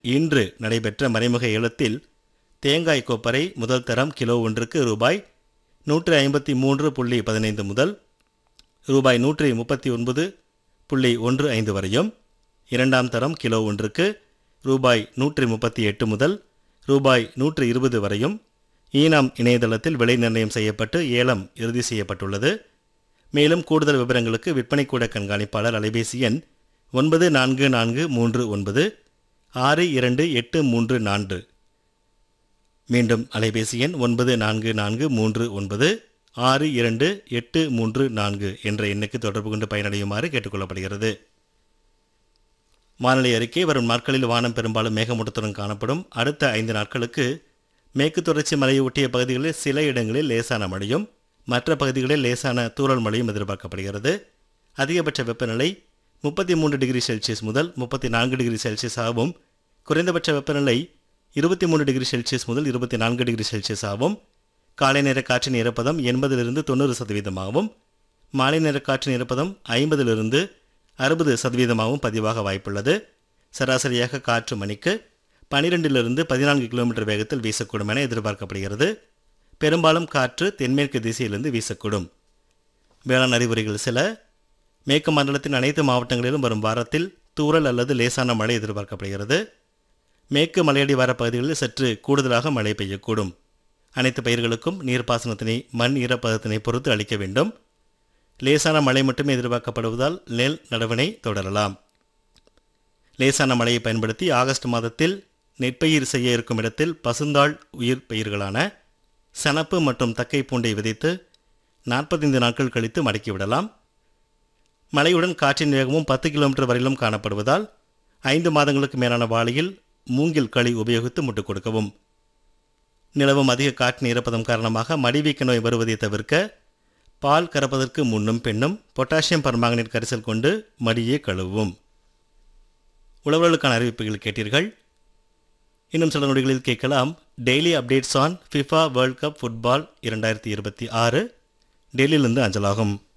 இன்று நடைபெற்ற மறைமுக ஏலத்தில் தேங்காய் கொப்பரை முதல் தரம் கிலோ ஒன்றுக்கு ரூபாய் நூற்று ஐம்பத்தி மூன்று புள்ளி பதினைந்து முதல் ரூபாய் நூற்றி முப்பத்தி ஒன்பது புள்ளி ஒன்று ஐந்து வரையும் இரண்டாம் தரம் கிலோ ஒன்றுக்கு ரூபாய் நூற்றி முப்பத்தி எட்டு முதல் ரூபாய் நூற்று இருபது வரையும் ஈனாம் இணையதளத்தில் விலை நிர்ணயம் செய்யப்பட்டு ஏலம் இறுதி செய்யப்பட்டுள்ளது மேலும் கூடுதல் விவரங்களுக்கு விற்பனை கூட கண்காணிப்பாளர் அலைபேசி எண் ஒன்பது நான்கு நான்கு மூன்று ஒன்பது ஆறு இரண்டு எட்டு மூன்று நான்கு மீண்டும் அலைபேசி எண் ஒன்பது நான்கு நான்கு மூன்று ஒன்பது ஆறு இரண்டு எட்டு மூன்று நான்கு என்ற எண்ணுக்கு தொடர்பு கொண்டு பயனடையுமாறு கேட்டுக்கொள்ளப்படுகிறது வானிலை அறிக்கை வரும் நாட்களில் வானம் பெரும்பாலும் மேகமூட்டத்துடன் காணப்படும் அடுத்த ஐந்து நாட்களுக்கு மேற்கு தொடர்ச்சி மலையை ஒட்டிய பகுதிகளில் சில இடங்களில் லேசான மழையும் மற்ற பகுதிகளில் லேசான தூறல் மழையும் எதிர்பார்க்கப்படுகிறது அதிகபட்ச வெப்பநிலை முப்பத்தி மூன்று டிகிரி செல்சியஸ் முதல் முப்பத்தி நான்கு டிகிரி செல்சியஸ் ஆகவும் குறைந்தபட்ச வெப்பநிலை இருபத்தி மூணு டிகிரி செல்சியஸ் முதல் இருபத்தி நான்கு டிகிரி செல்சியஸ் ஆகவும் காலை நேர காற்றின் ஈரப்பதம் எண்பதிலிருந்து தொண்ணூறு சதவீதமாகவும் மாலை நேர காற்றின் ஈரப்பதம் ஐம்பதிலிருந்து அறுபது சதவீதமாகவும் பதிவாக வாய்ப்புள்ளது சராசரியாக காற்று மணிக்கு பனிரெண்டிலிருந்து பதினான்கு கிலோமீட்டர் வேகத்தில் வீசக்கூடும் என எதிர்பார்க்கப்படுகிறது பெரும்பாலும் காற்று தென்மேற்கு திசையிலிருந்து வீசக்கூடும் வேளாண் அறிவுரைகள் சில மேற்கு மண்டலத்தின் அனைத்து மாவட்டங்களிலும் வரும் வாரத்தில் தூறல் அல்லது லேசான மழை எதிர்பார்க்கப்படுகிறது மேற்கு மலையடி வார பகுதிகளில் சற்று கூடுதலாக மழை பெய்யக்கூடும் அனைத்து பயிர்களுக்கும் நீர்ப்பாசனத்தினை மண் ஈரப்பதத்தினை பொறுத்து அளிக்க வேண்டும் லேசான மழை மட்டுமே எதிர்பார்க்கப்படுவதால் நெல் நடவினை தொடரலாம் லேசான மழையை பயன்படுத்தி ஆகஸ்ட் மாதத்தில் நெற்பயிர் செய்ய இருக்கும் இடத்தில் பசுந்தாள் உயிர் பயிர்களான சணப்பு மற்றும் தக்கை பூண்டை விதைத்து நாற்பத்தைந்து நாட்கள் கழித்து மடக்கிவிடலாம் மழையுடன் காற்றின் வேகமும் பத்து கிலோமீட்டர் வரையிலும் காணப்படுவதால் ஐந்து மாதங்களுக்கு மேலான வாளியில் மூங்கில் களி உபயோகித்து முட்டுக் கொடுக்கவும் நிலவும் அதிக காற்றின் ஈரப்பதம் காரணமாக மடிவீக்க நோய் வருவதை தவிர்க்க பால் கறப்பதற்கு முன்னும் பெண்ணும் பொட்டாசியம் பர்மாங்கனேட் கரிசல் கொண்டு மடியை கழுவும் உழவர்களுக்கான அறிவிப்புகள் கேட்டீர்கள் இன்னும் சில நொடிகளில் கேட்கலாம் daily updates on FIFA world cup football இரண்டாயிரத்தி இருபத்தி ஆறு டெல்லியிலிருந்து அஞ்சலாகும்